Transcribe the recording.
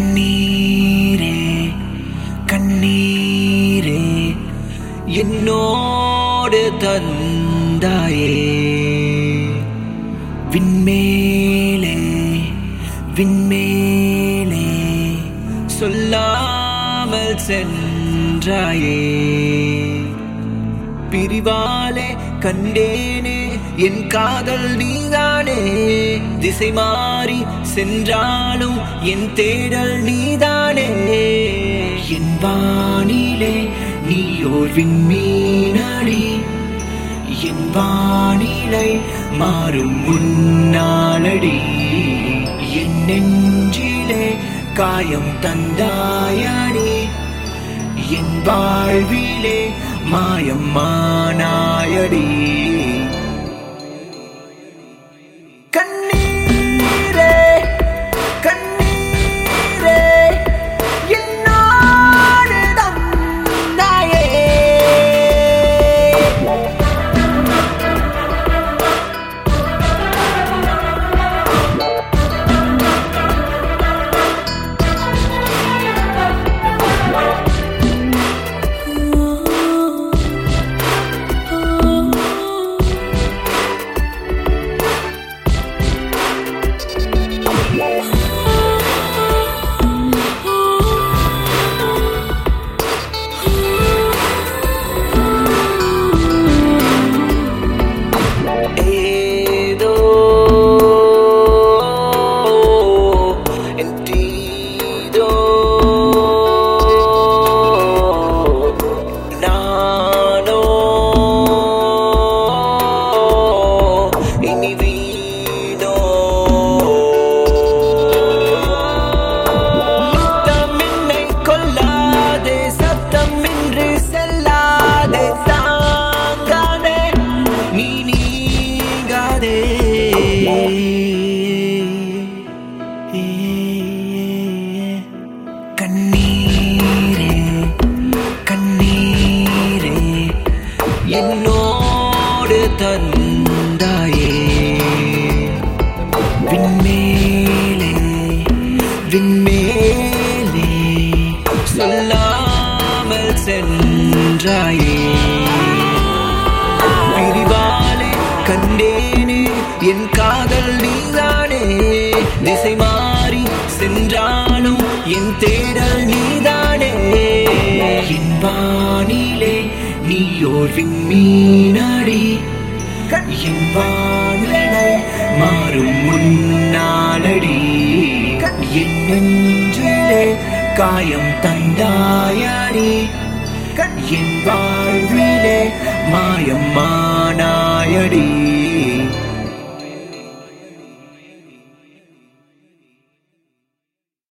கண்ணீரே கண்ணீரே என்னோடு தந்தாயே விண்மேலே விண்மேலே சொல்லாமல் சென்றாயே பிரிவாலே கண்டேனே என் காதல் நீதானே திசை மாறி சென்றாலும் என் தேடல் நீதானே என் வானிலே நீயோர் விண்மீனடி என் வானிலை மாறும் முன்னாளடி என் நெஞ்சிலே காயம் தந்தாயடி என் வாழ்விலே மாயம் மானாயடி கண்ணீரே கண்ணீரே என்னோடு தந்தாயே ஏதோ என்றீதோ நானோ இனி வீணோ முத்தமின்னை கொல்லாதே சத்தமின்றி செல்லாதே தாங்காதே நீ நீங்காதே கண்ணீரே கண்ணீரே என்னோடு தந்தாயே விண்மேலே விண்மேலே சொல்லாமல் சென்றாயே பிரிவாலே கண்டேனே என் காதல் நீதானே திசை மாறி சென்றாலும் என் தேடல் நீதானே என் வானிலே நீயோர் விண்மீனடி என் வானிலை மாறும் முன்னாளடி என் நெஞ்சிலே காயம் தந்தாயடி என் வாழ்விலே மாயம் மானாயடி